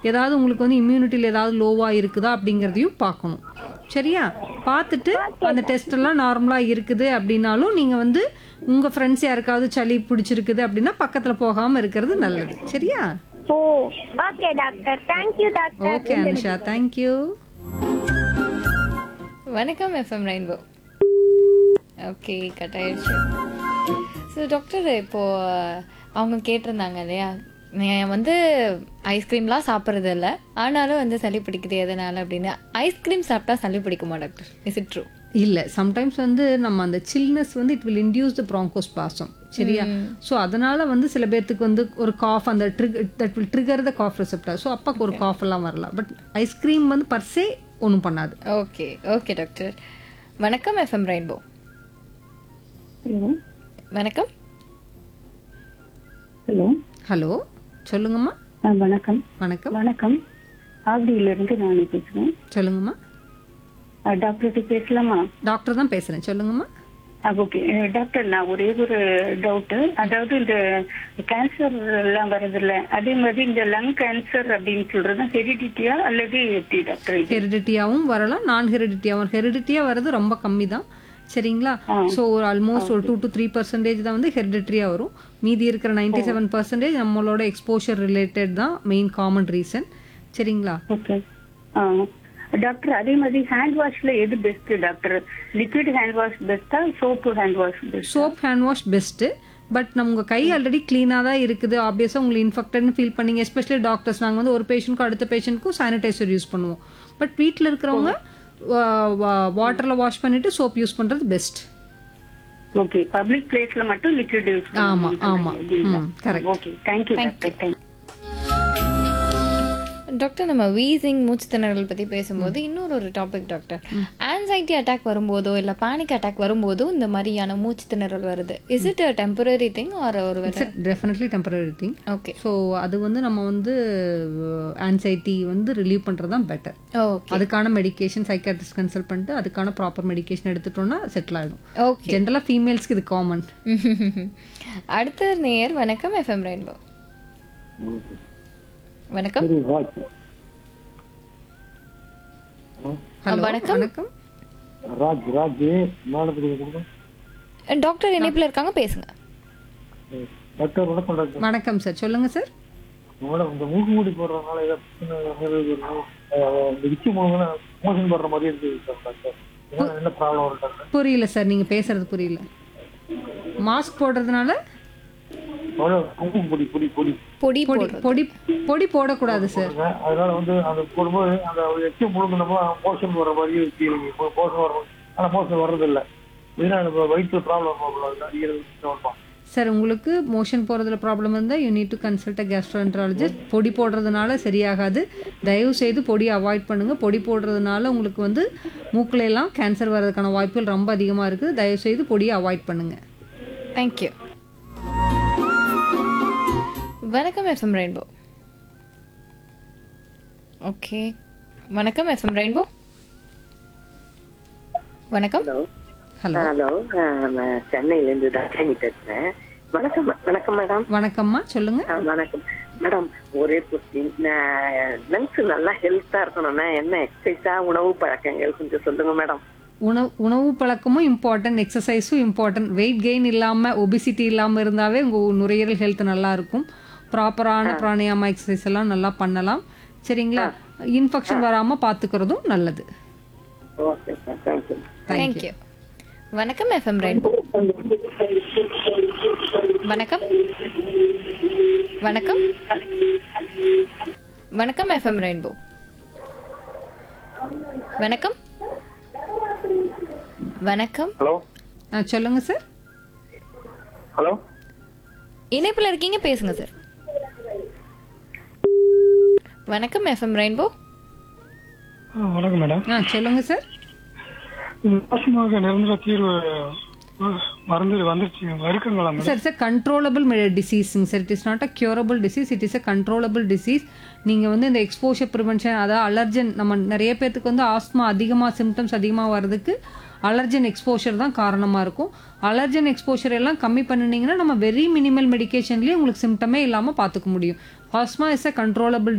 ஏதாவது உங்களுக்கு வந்து இம்யூனிட்டியில் ஏதாவது லோவாக இருக்குதா அப்படிங்கிறதையும் பார்க்கணும் சரியா பார்த்துட்டு அந்த டெஸ்ட் எல்லாம் நார்மலாக இருக்குது அப்படின்னாலும் நீங்கள் வந்து உங்கள் ஃப்ரெண்ட்ஸ் யாருக்காவது சளி பிடிச்சிருக்குது அப்படின்னா பக்கத்தில் போகாமல் இருக்கிறது நல்லது சரியா oh okay doctor thank you doctor okay Anusha thank you வணக்கம் எஃப்எம் ரெயின்போ ஓகே கட் ஆயிடுச்சு ஸோ டாக்டர் இப்போ அவங்க கேட்டிருந்தாங்க இல்லையா நான் வந்து ஐஸ்கிரீம்லாம் சாப்பிட்றது இல்லை ஆனாலும் வந்து சளி பிடிக்குது எதனால அப்படின்னு ஐஸ்கிரீம் சாப்பிட்டா சளி பிடிக்குமா டாக்டர் இஸ் இட் ட்ரூ இல்லை சம்டைம்ஸ் வந்து நம்ம அந்த சில்னஸ் வந்து it will induce the bronchospasm சரியா ஸோ அதனால வந்து சில பேர்த்துக்கு வந்து ஒரு காஃப் அந்த trick that will trigger the cough receptor so அப்பாக்கு ஒரு காஃப் எல்லாம் வரலாம் பட் ஐஸ்கிரீம் வந்து பர்சே ஒன்றும் பண்ணாது ஓகே ஓகே டாக்டர் வணக்கம் எஃப்எம் ரெயின்போ ஹலோ வணக்கம் ஹலோ ஹலோ சொல்லுங்கம்மா ஆ வணக்கம் வணக்கம் வணக்கம் ஆவடியிலிருந்து நான் பேசுகிறேன் சொல்லுங்கம்மா டாக்டர்கிட்ட பேசலாமா டாக்டர் தான் பேசுகிறேன் சொல்லுங்கம்மா ஓகே டாக்டர் நான் ஒரே ஒரு டவுட்டு அதாவது இந்த கேன்சர் எல்லாம் வருதுல்ல அதே மாதிரி இந்த லங் கேன்சர் அப்படின்னு சொல்றது ஹெரிடிட்டியா அல்லது எப்படி டாக்டர் இது ஹெரிடிட்டியாவும் வரலாம் நான் ஹெரிடிட்டியாவும் ஹெரிடிட்டியாக வர்றது ரொம்ப கம்மி தான் சரிங்களா ஸோ ஒரு ஆல்மோஸ்ட் ஒரு டூ டு த்ரீ பர்சன்டேஜ் தான் வந்து ஹெரிடிட்ரியாக வரும் மீதி இருக்கிற நைன்டி செவன் பர்சன்டேஜ் நம்மளோட எக்ஸ்போஷர் ரிலேட்டட் தான் மெயின் காமன் ரீசன் சரிங்களா ஓகே ஆ டாக்டர் அதே மாதிரி ஹேண்ட் வாஷ்ல எது best doctor liquid hand wash பெஸ்டா soap hand wash best soap hand wash best but நம்ம உங்கள் கை ஆல்ரெடி க்ளீனாக தான் இருக்குது ஆப்வியஸாக உங்களுக்கு இன்ஃபெக்டட்னு ஃபீல் பண்ணீங்க எஸ்பெஷலி டாக்டர்ஸ் நாங்கள் வந்து ஒரு பேஷண்ட்க்கும் அடுத்த பேஷண்ட்க்கும் சானிடைசர் யூஸ் பண்ணுவோம் பட் வீட்டில் இருக்கிறவங்க வாட்டரில் வாஷ் பண்ணிவிட்டு சோப் யூஸ் பண்ணுறது பெஸ்ட் ஓகே பப்ளிக் பிளேஸ்ல மட்டும் லிக்விட் யூஸ் ஆமா, ஆமா. ம், correct. Okay thank you doctor thank you doctor நம்ம வீசிங் மூச்சு திணறல் பத்தி பேசும்போது இன்னொரு ஒரு டாபிக் டாக்டர் ஆன்சைட்டி அட்டாக் வரும்போதோ இல்ல பேனிக் அட்டாக் வரும்போதோ இந்த மாதிரியான மூச்சு திணறல் வருது is it temporary thing or ஒரு definitely temporary thing okay so அது வந்து நம்ம வந்து ஆன்சைட்டி வந்து ரிலீவ் பண்ணுறது தான் பெட்டர் ஓகே அதுக்கான மெடிகேஷன் சைக்காட்ரிஸ்ட் கன்சல்ட் பண்ணிட்டு அதுக்கான ப்ராப்பர் மெடிகேஷன் எடுத்துட்டோம்னா செட்டில் ஆகிடும் ஓகே ஜென்ரலாக ஃபீமேல்ஸ்க்கு இது காமன் அடுத்த நேயர் வணக்கம் எஃப்எம் ரெயின்போ வணக்கம் ஹலோ வணக்கம். வணக்கம் ராஜ் ராஜ் மாலத்துக்கு கொடுங்க டாக்டர் இணைப்புல இருக்காங்க பேசுங்க டாக்டர் வணக்கம் டாக்டர் வணக்கம் சார் சொல்லுங்கள் சார் மேடம் இந்த மூக்கு மூடி போடுறதுனால ஏதாவது பிரச்சனை வருது? அஹ் இந்த இச்சி மூணுங்க மோஷன் போடுற மாதிரி இருக்குது சார் டாக்டர் இதனால என்ன ப்ராப்ளம் வரும் டாக்டர் புரியல சார் நீங்கள் பேசுறது புரியல மாஸ்க் போடுறதுனால அவ்வளோ மூக்கு பொடி பொடி பொடி பொடி பொடி போடுறது பொடி பொடி போடக்கூடாது சார் போடுங்க. அதனால வந்து அந்த போடும்போது அந்த எச்சி முழுங்கினோமா மோஷன் வர்ற மாதிரி ஃபீலிங் மோஷன் வர ஆனால் மோஷன் வர்றதில்ல இதனால நம்ம வயிற்று ப்ராப்ளம் வருமா சார் உங்களுக்கு மோஷன் போகிறதுல ப்ராப்ளம் இருந்தால் you need to consult a gastroenterologist பொடி போடுறதுனால சரியாகாது தயவு செய்து பொடி அவாய்ட் பண்ணுங்கள் பொடி போடுறதுனால உங்களுக்கு வந்து மூக்குல எல்லாம் கேன்சர் வர்றதுக்கான வாய்ப்புகள் ரொம்ப அதிகமாக இருக்குது தயவு செய்து பொடியை அவாய்ட் பண்ணுங்கள் தேங்க்யூ வணக்கம் எஃப்எம் ரெயின்போ ஓகே வணக்கம் எஃப்எம் ரெயின்போ வணக்கம் ஹலோ ஹலோ நான் சென்னையில இருந்து தர்ஷினி பேசுறேன் வணக்கம் வணக்கம் மேடம் வணக்கம்மா சொல்லுங்கள் ஆ, வணக்கம் மேடம் ஒரே கொஸ்டின் லங்ஸ் நல்லா ஹெல்த்தா இருக்கணும்னா என்ன எக்ஸசைஸா உணவு பழக்கங்கள் கொஞ்சம் சொல்லுங்க மேடம் உணவு உணவு பழக்கமும் இம்பார்ட்டன்ட் எக்ஸசைஸும் இம்பார்ட்டன்ட் வெயிட் கெயின் இல்லாமல் ஒபிசிட்டி இல்லாமல் இருந்தாவே உங்கள் நுரையீரல் ஹெல்த் நல்லா இருக்கும் ப்ராப்பரான பிராணாயாமா எக்ஸசைஸ் எல்லாம் நல்லா பண்ணலாம் சரிங்களா இன்ஃபெக்ஷன் வராமல் பார்த்துக்கிறதும் நல்லது ஓகே சார் தேங்க்யூ தேங்க்யூ வணக்கம் எஃப்எம் ரெயின்போ வணக்கம் வணக்கம் வணக்கம் எஃப்எம் ரெயின்போ வணக்கம் வணக்கம் ஹலோ ஆ சொல்லுங்க சார் ஹலோ இணைப்புல இருக்கீங்க பேசுங்க சார் வணக்கம் எஃப்எம் ரெயின்போ வணக்கம் மேடம் ஆ சொல்லுங்க சார் மாசமாக நிரந்தர தீர்வு மருந்து வந்துருச்சு வருக்குங்களா சார் சார் கண்ட்ரோலபிள் டிசீஸுங்க sir it is not a curable disease it is a controllable disease நீங்கள் வந்து இந்த எக்ஸ்போஷர் ப்ரிவென்ஷன் அதாவது அலர்ஜன் நம்ம நிறைய பேர்த்துக்கு வந்து ஆஸ்மா அதிகமாக சிம்டம்ஸ் அதிகமாக வர்றதுக்கு அலர்ஜன் எக்ஸ்போஷர் தான் காரணமாக இருக்கும் அலர்ஜன் எக்ஸ்போஷர் எல்லாம் கம்மி பண்ணினீங்கன்னா நம்ம வெரி மினிமல் மெடிகேஷன்லேயே உங்களுக்கு சிம்டமே இல்லாமல் பார்த்துக்க முடியும் ஆஸ்மா இஸ் அ கண்ட்ரோலபிள்